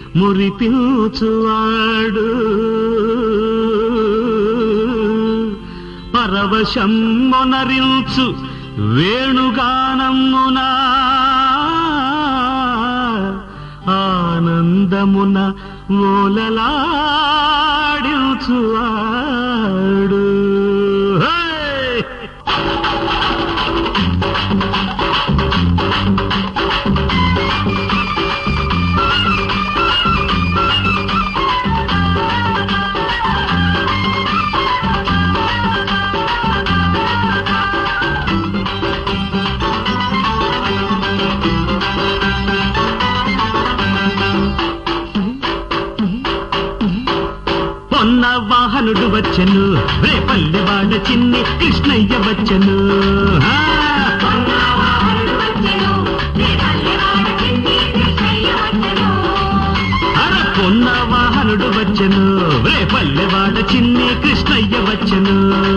మురిపించువాడు పరవశం మొనరించు వేణుగానమునా ఆనందమున ఓలలాడించువాడు హే! పొన్న వాహనుడు వచ్చను రేపల్లి వాడ చిన్ని కృష్ణయ్య వచ్చను ఆ! అర పొన్న వాహనుడు వచ్చను రేపల్లి వాడ చిన్ని కృష్ణయ్య వచ్చను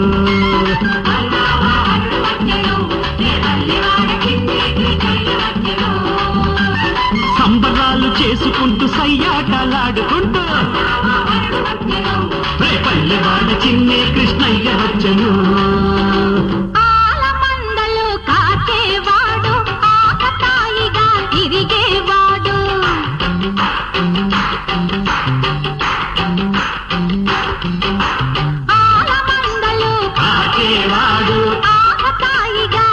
సంబరాలు చేసుకుంటూ సయ్యాటలాడుకుంటూ రేపల్లి వాడ చిన్ని కృష్ణయ్య వచ్చను ఆలమందలు కాచేవాడు ఆకతాయిగా తిరిగేవాడు ఆలమందలు కాకేవాడు ఆకతాయిగా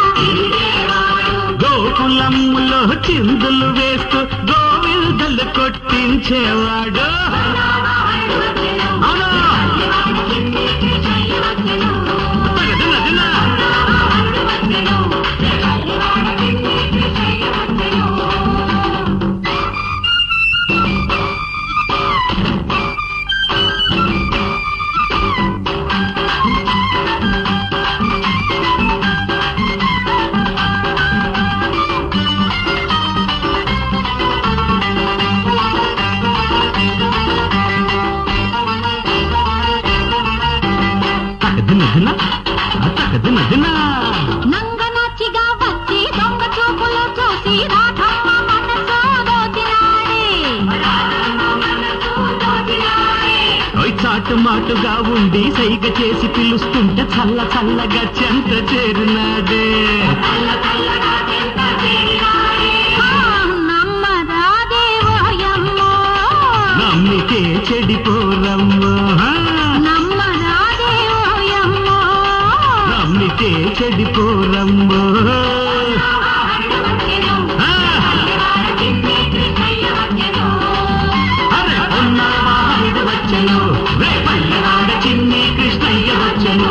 గోకులమ్ములో చిందులు వేస్తూ గోవిందలు కొట్టించేవాడు అవునా? తగదిన దిన. తగదిన దిన. తగదిన దిన. నంగనాచిగా వచ్చి దొంగ చూపులు చూసి రాధమ్మ మనసు దోచినాడే ఓయ్ చాటు మాటుగా ఉండి సైగ చేసి పిలుస్తుంటే చల్ల చల్లగా చెంత చేరినాడే ఆ, నమ్మరాదేవోయమ్మో నమ్మితే చెడిపోరమ్మో ఆ? నమ్మరాదేవోయమ్మో నమ్మితే చెడిపోరమ్మో ఆ! అరే ఉన్న వాహనుడు వచ్చను రేపల్లి వాడ చిన్ని కృష్ణయ్య వచ్చను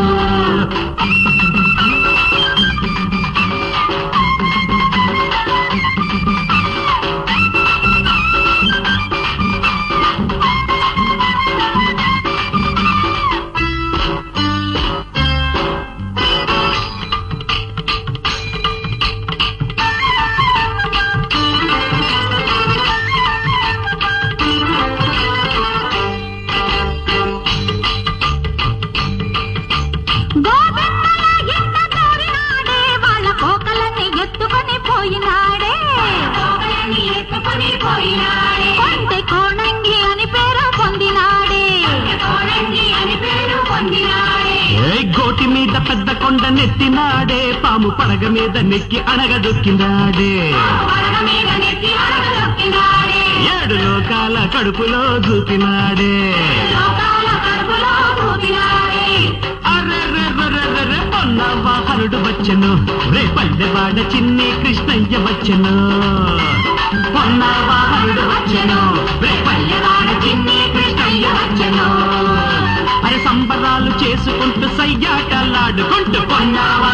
గోపెమ్మల ఇంట దూరినాడే వాళ్ళ కోకలని ఎత్తుకొని పోయినాడే కొంటె కోణంగి అని పేరు పొందినాడే ఏయ్ గోటి మీద పెద్ద కొండ నెత్తినాడే పాము పడగ మీద నెక్కి అణగదొక్కినాడే ఏడు లోకాల కడుపులో చూపినాడే అరెరెరెరెరెరె పొన్న వాహనుడు వచ్చను రేపల్లె వాడ చిన్ని కృష్ణయ్య వచ్చను పొన్న వాహనుడు వచ్చను రేపల్లె వాడ చిన్ని కృష్ణయ్య వచ్చను అరే సంబరాలు చేసుకుంటూ సయ్యాటలాడుకుంటూ పొన్న